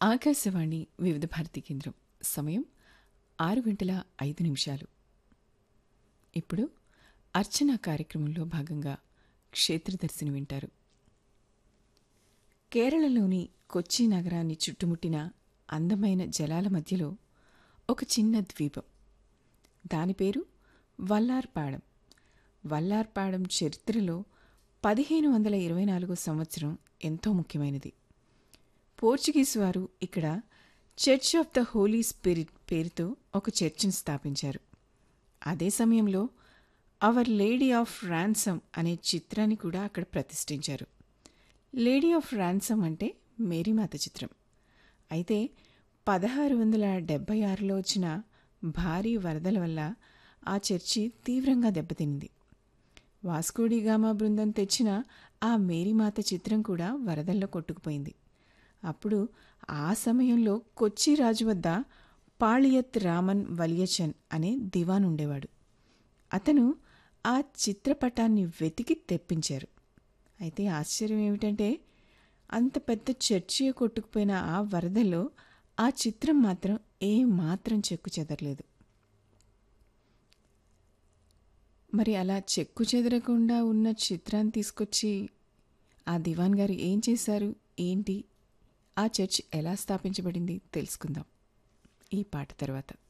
ఆకాశవాణి వివిధ భారతి కేంద్రం సమయం ఆరు గంటల ఐదు నిమిషాలు ఇప్పుడు అర్చన కార్యక్రమంలో భాగంగా క్షేత్రదర్శిని వింటారు కేరళలోని కొచ్చి నగరాన్ని చుట్టుముట్టిన అందమైన జలాల మధ్యలో ఒక చిన్న ద్వీపం దాని పేరు వల్లార్పాడం వల్లార్పాడం చరిత్రలో పదిహేను వందల ఇరవై నాలుగో సంవత్సరం ఎంతో ముఖ్యమైనది పోర్చుగీస్ వారు ఇక్కడ church of the Holy Spirit పేరుతో ఒక చర్చిని స్థాపించారు అదే సమయంలో అవర్ లేడీ ఆఫ్ ర్యాన్సమ్ అనే చిత్రాన్ని కూడా అక్కడ ప్రతిష్ఠించారు లేడీ ఆఫ్ ర్యాన్సమ్ అంటే మేరీమాత చిత్రం అయితే పదహారు వందల డెబ్బై ఆరులో వచ్చిన భారీ వరదల వల్ల ఆ చర్చి తీవ్రంగా దెబ్బతింది వాస్కోడిగామా బృందం తెచ్చిన ఆ మేరీమాత చిత్రం కూడా వరదల్లో కొట్టుకుపోయింది అప్పుడు ఆ సమయంలో కొచ్చి రాజు వద్ద పాళియత్ రామన్ వలియచన్ అనే దివాన్ ఉండేవాడు అతను ఆ చిత్రపటాన్ని వెతికి తెప్పించారు అయితే ఆశ్చర్యం ఏమిటంటే అంత పెద్ద చర్చి కొట్టుకుపోయిన ఆ వరదలో ఆ చిత్రం మాత్రం ఏ మాత్రం చెక్కు చెదరలేదు మరి అలా చెక్కు చెదరకుండా ఉన్న చిత్రాన్ని తీసుకొచ్చి ఆ దివాన్ గారు ఏం చేశారు ఏంటి ఆ చర్చ్ ఎలా స్థాపించబడింది తెలుసుకుందాం ఈ పాట తర్వాత